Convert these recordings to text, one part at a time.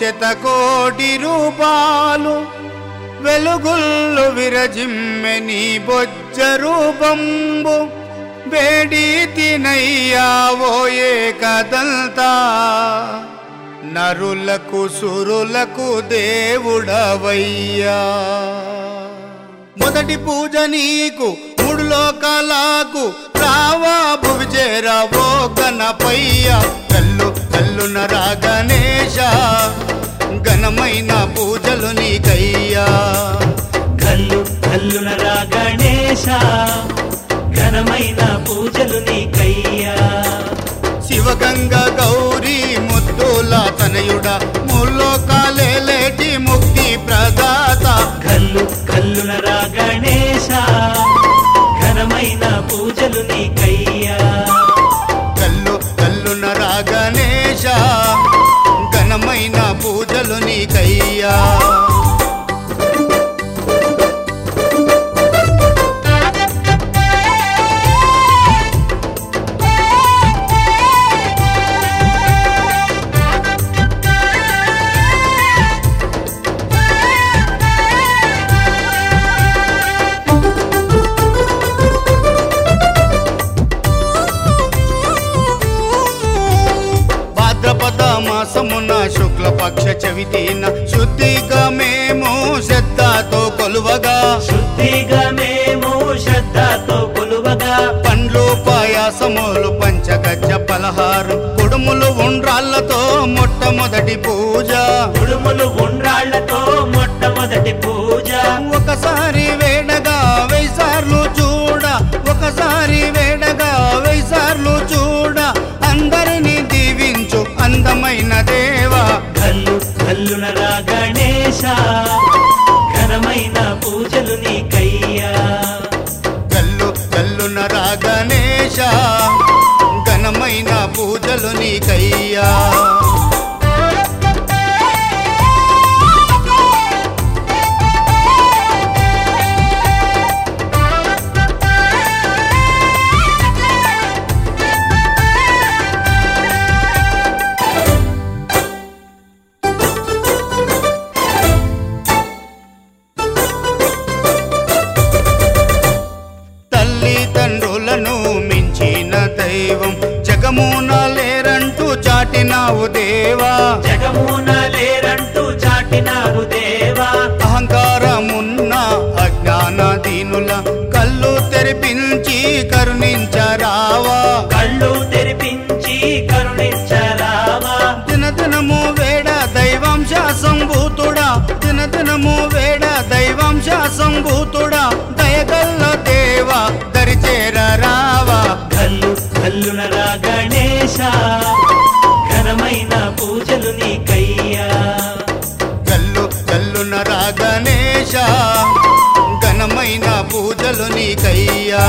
శతకోటి రూపాలు వెలుగుల్లు విరజిమ్మె నీ బొజ్జ రూపంబు వేడి తినయ్యావో ఏకదంతా నరులకు సురులకు దేవుడవయ్యా మొదటి పూజ నీకు మూడు లోకాలకు రావా భువి చేరావో గణపయ్య కల్లు కల్లున రా గణేశ ఘనమైన పూజలు నీకయ్యా కల్లు కల్లున రా గణేశ ఘనమైన పూజలు నీకయ్యా శివగంగ గౌరీ ముద్దుల తనయుడ ముల్లోకాలేటి ముక్తి ప్రదాత కల్లు కల్లున రా గణేశ ఘనమైన పూజలు నీకయ్యా కల్లు కల్లున రా గణేశ ఘనమైన పూజలు నీకయ్యా భాద్రపద మాసమున శుక్లపక్ష చవితిన శుద్ధిగా మేము శ్రద్ధతో కొలువగా శుద్ధిగా మేము శ్రద్ధతో కొలువగా పండ్లు పాయాసములు పంచగజ్జ పలహారం కుడుములు ఉండ్రాళ్లతో మొట్టమొదటి పూజ ఉడుములు ఉండ్రాళ్లతో మొట్టమొదటి పూజ ఒకసారి వేడగా వెయ్యిసార్లు చూడ ఒకసారి వేడగా వెయ్యిసార్లు చూడ అందరిని దీవించు అందమైన దేవా కల్లు కల్లున రా గణేశ ఘనమైన పూజలు నీకయ్యా కల్లు కల్లున రా గణేశ ఘనమైన పూజలు నీకయ్యా తల్లిదండ్రులను మించిన దైవం జగమున లేరంటూ చాటినావు దేవా జగమున లేరంటూ చాటినావు దేవా అహంకారమున్న అజ్ఞాన దీనుల కళ్ళు తెరిపించి కరుణించరావా కళ్ళు తెరిపించి కరుణించరావా దినదినము వేడ దైవాంశ సంభూతుడా దినదినము వేడ దైవాంశ సంభూతుడా దయగల్ల దేవా దరిచేర రావా కల్లు కల్లున రా గణేశ ఘనమైన పూజలు నీకయ్యా కల్లు కల్లున రా గణేశ ఘనమైన పూజలు నీకయ్యా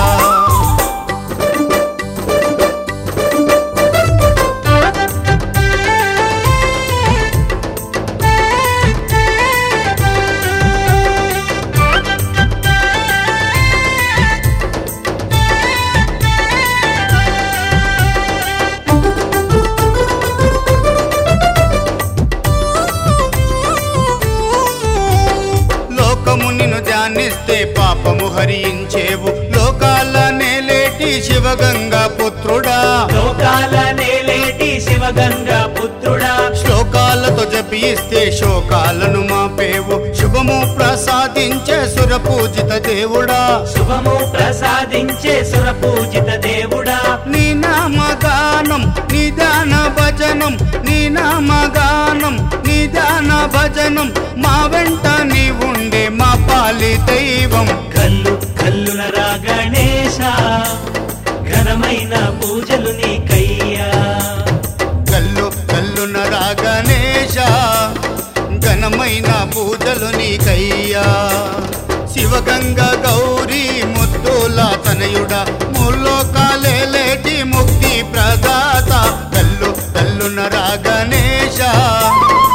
లోకము నిన్ను ధ్యానిస్తే పాపము హరించేవు లోకాల నేలేటి శివగంగా పుత్రుడా లోకాల నేలేటి శివగంగా పుత్రుడా శ్లోకాలతో జపిస్తే శోకాలను మాపేవు శుభము ప్రసాదించే సుర పూజిత దేవుడా శుభము ప్రసాదించే సుర పూజిత దేవుడా నీ నామగానం నిదాన భజనం నీ నామగానం నిదాన భజనం మా వెంట నీ ఉండే మా పాలి దైవం కల్లు కల్లున రా గణేశ ఘనమైన పూజలు నీకయ్యా కల్లు కల్లున రా గణేశ ఘనమైన పూజలు నీకయ్యా శివగంగ గౌరీ ముద్దుల తనయుడ ముల్లోకాలేటి ముక్తి ప్రదాత కల్లు కల్లున రా గణేశ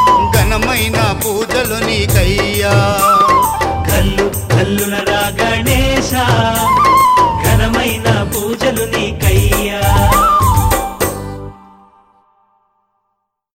ఘనమైన పూజలు నీకయ్యా కల్లు కల్లున రా గణేశ